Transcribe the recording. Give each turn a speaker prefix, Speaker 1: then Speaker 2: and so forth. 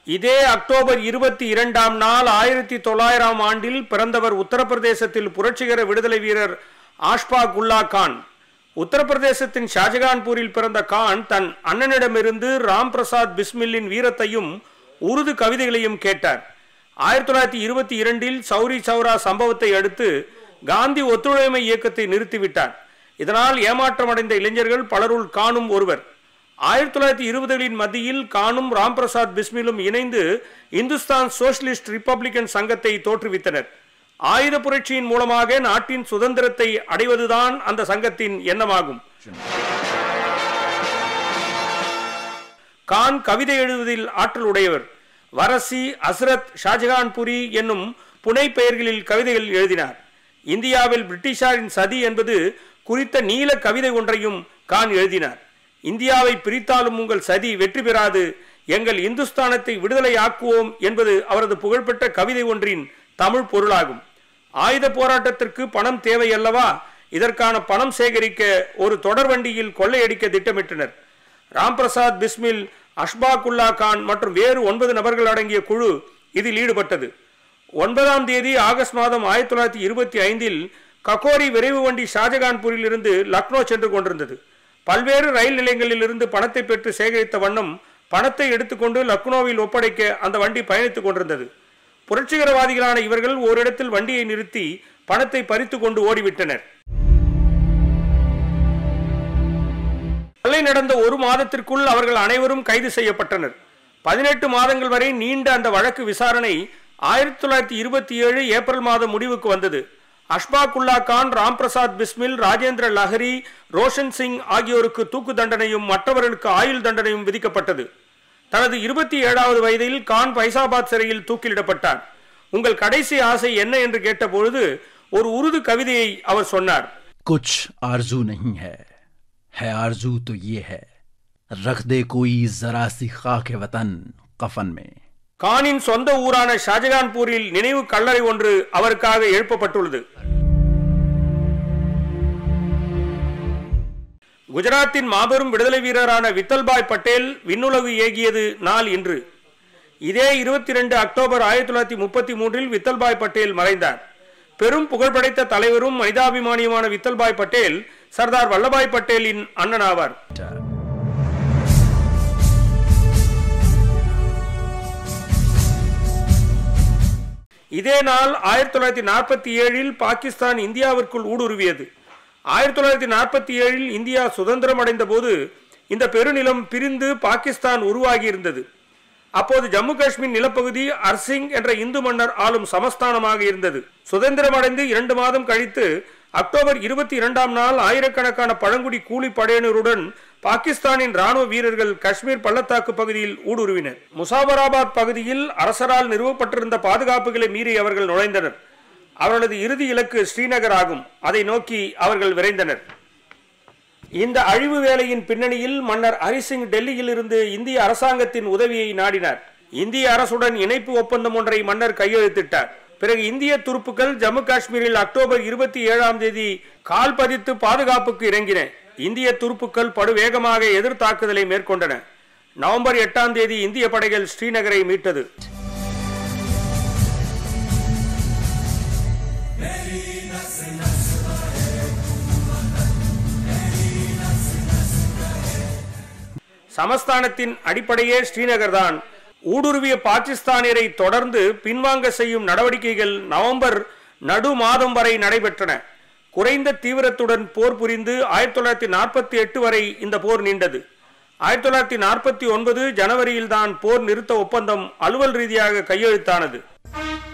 Speaker 1: இதே அக்டோபர் இருபத்தி இரண்டாம் நாள் ஆயிரத்தி தொள்ளாயிரம் ஆண்டில் பிறந்தவர் உத்தரப்பிரதேசத்தில் புரட்சிகர விடுதலை வீரர் ஆஷ்பாக் உல்லா கான் உத்தரப்பிரதேசத்தின் ஷாஜகான்பூரில் பிறந்த கான் தன் அண்ணனிடமிருந்து ராம் பிரசாத் பிஸ்மில்லின் வீரத்தையும் உருது கவிதைகளையும் கேட்டார் ஆயிரத்தி தொள்ளாயிரத்தி இருபத்தி இரண்டில் சௌரி சௌரா சம்பவத்தை அடுத்து காந்தி ஒத்துழைமை இயக்கத்தை நிறுத்திவிட்டார் இதனால் ஏமாற்றமடைந்த இளைஞர்கள் பலருள் காணும் ஒருவர் ஆயிரத்தி தொள்ளாயிரத்தி இருபதுகளின் மத்தியில் கானும் ராம் பிரசாத் பிஸ்மிலும் இணைந்து இந்துஸ்தான் சோஷலிஸ்ட் ரிப்பப்ளிகன் சங்கத்தை தோற்றுவித்தனர் ஆயுத புரட்சியின் மூலமாக நாட்டின் சுதந்திரத்தை அடைவதுதான் அந்த சங்கத்தின் எண்ணமாகும் கான் கவிதை எழுதுவதில் ஆற்றல் உடையவர் வரசி அஸ்ரத் ஷாஜகான்புரி என்னும் புனை பெயர்களில் கவிதைகள் எழுதினார் இந்தியாவில் பிரிட்டிஷாரின் சதி என்பது குறித்த நீல கவிதை ஒன்றையும் கான் எழுதினார் இந்தியாவை பிரித்தாலும் உங்கள் சதி வெற்றி பெறாது எங்கள் இந்துஸ்தானத்தை விடுதலை ஆக்குவோம் என்பது அவரது புகழ்பெற்ற கவிதை ஒன்றின் தமிழ் பொருளாகும் ஆயுத போராட்டத்திற்கு பணம் தேவை அல்லவா இதற்கான பணம் சேகரிக்க ஒரு தொடர் வண்டியில் கொள்ளையடிக்க திட்டமிட்டனர் ராம்பிரசாத் பிஸ்மில் அஷ்பாகுல்லா கான் மற்றும் வேறு ஒன்பது நபர்கள் அடங்கிய குழு இதில் ஈடுபட்டது ஒன்பதாம் தேதி ஆகஸ்ட் மாதம் ஆயிரத்தி தொள்ளாயிரத்தி இருபத்தி ஐந்தில் ககோரி விரைவு வண்டி ஷாஜகான்பூரில் இருந்து லக்னோ சென்று கொண்டிருந்தது பல்வேறு ரயில் நிலையங்களில் இருந்து பணத்தை பெற்று சேகரித்த வண்ணம் பணத்தை எடுத்துக்கொண்டு லக்னோவில் ஒப்படைக்க அந்த வண்டி பயணித்துக் கொண்டிருந்தது புரட்சிகரவாதிகளான இவர்கள் ஓரிடத்தில் வண்டியை நிறுத்தி பணத்தை பறித்து கொண்டு ஓடிவிட்டனர் கொள்ளை நடந்த ஒரு மாதத்திற்குள் அவர்கள் அனைவரும் கைது செய்யப்பட்டனர் பதினெட்டு மாதங்கள் வரை நீண்ட அந்த வழக்கு விசாரணை ஆயிரத்தி தொள்ளாயிரத்தி இருபத்தி ஏழு ஏப்ரல் மாதம் முடிவுக்கு வந்தது அஷ்பாகுல்லா கான் ராம்பிரசாத் பிஸ்மில் ராஜேந்திர லஹரி ரோஷன் சிங் ஆகியோருக்கு தூக்கு தண்டனையும் மற்றவர்களுக்கு ஆயுள் தண்டனையும் விதிக்கப்பட்டது தனது இருபத்தி ஏழாவது வயதில் கான் பைசாபாத் சிறையில் தூக்கிலிடப்பட்டார் உங்கள் கடைசி ஆசை என்ன என்று கேட்டபொழுது ஒரு உருது கவிதையை அவர் சொன்னார்
Speaker 2: कुछ आरजू नहीं है है आरजू तो ये है रख दे कोई जरा सी खाक वतन कफन में
Speaker 1: கானின் சொந்த ஊரான ஷாஜகான்பூரில் நினைவு கல்லறை ஒன்று அவருக்காக எழுப்பப்பட்டுள்ளது குஜராத்தின் மாபெரும் விடுதலை வீரரான வித்தல்பாய் பட்டேல் விண்ணுலகு ஏகியது நாள் இன்று இதே இருபத்தி ரெண்டு அக்டோபர் ஆயிரத்தி தொள்ளாயிரத்தி முப்பத்தி மூன்றில் வித்தல்பாய் பட்டேல் மறைந்தார் பெரும் புகழ்படைத்த தலைவரும் மனிதாபிமானியுமான வித்தல்பாய் பட்டேல் சர்தார் வல்லபாய் பட்டேலின் அண்ணன் ஆவார் இதே நாள் ஆயிரத்தி தொள்ளாயிரத்தி நாற்பத்தி ஏழில் பாகிஸ்தான் இந்தியாவிற்குள் ஊடுருவியது ஆயிரத்தி தொள்ளாயிரத்தி நாற்பத்தி ஏழில் இந்தியா சுதந்திரம் அடைந்த போது இந்த பெருநிலம் பிரிந்து பாகிஸ்தான் உருவாகி இருந்தது அப்போது ஜம்மு காஷ்மீர் நிலப்பகுதி அர்சிங் என்ற இந்து மன்னர் ஆளும் சமஸ்தானமாக இருந்தது சுதந்திரம் அடைந்து இரண்டு மாதம் கழித்து அக்டோபர் இருபத்தி இரண்டாம் நாள் ஆயிரக்கணக்கான பழங்குடி கூலி படையினருடன் பாகிஸ்தானின் ராணுவ வீரர்கள் காஷ்மீர் பள்ளத்தாக்கு பகுதியில் ஊடுருவினர் முசாபராபாத் பகுதியில் அரசரால் நிறுவப்பட்டிருந்த பாதுகாப்புகளை மீறி அவர்கள் நுழைந்தனர் அவர்களது இறுதி இலக்கு ஸ்ரீநகர் ஆகும் அதை நோக்கி அவர்கள் விரைந்தனர் இந்த அழிவு வேலையின் பின்னணியில் மன்னர் ஹரிசிங் டெல்லியில் இருந்து இந்திய அரசாங்கத்தின் உதவியை நாடினார் இந்திய அரசுடன் இணைப்பு ஒப்பந்தம் ஒன்றை மன்னர் கையெழுத்திட்டார் பிறகு இந்திய துருப்புக்கள் ஜம்மு காஷ்மீரில் அக்டோபர் இருபத்தி ஏழாம் தேதி கால் பதித்து பாதுகாப்புக்கு இறங்கின இந்திய துருப்புக்கள் படுவேகமாக எதிர் தாக்குதலை மேற்கொண்டன நவம்பர் எட்டாம் தேதி இந்திய படைகள் ஸ்ரீநகரை மீட்டது சமஸ்தானத்தின் அடிப்படையே ஸ்ரீநகர் தான் ஊடுருவிய பாகிஸ்தானியரை தொடர்ந்து பின்வாங்க செய்யும் நடவடிக்கைகள் நவம்பர் நடு மாதம் வரை நடைபெற்றன குறைந்த தீவிரத்துடன் போர் புரிந்து ஆயிரத்தி தொள்ளாயிரத்தி நாற்பத்தி எட்டு வரை இந்த போர் நீண்டது ஆயிரத்தி தொள்ளாயிரத்தி நாற்பத்தி ஒன்பது ஜனவரியில் தான் போர் நிறுத்த ஒப்பந்தம் அலுவல் ரீதியாக கையெழுத்தானது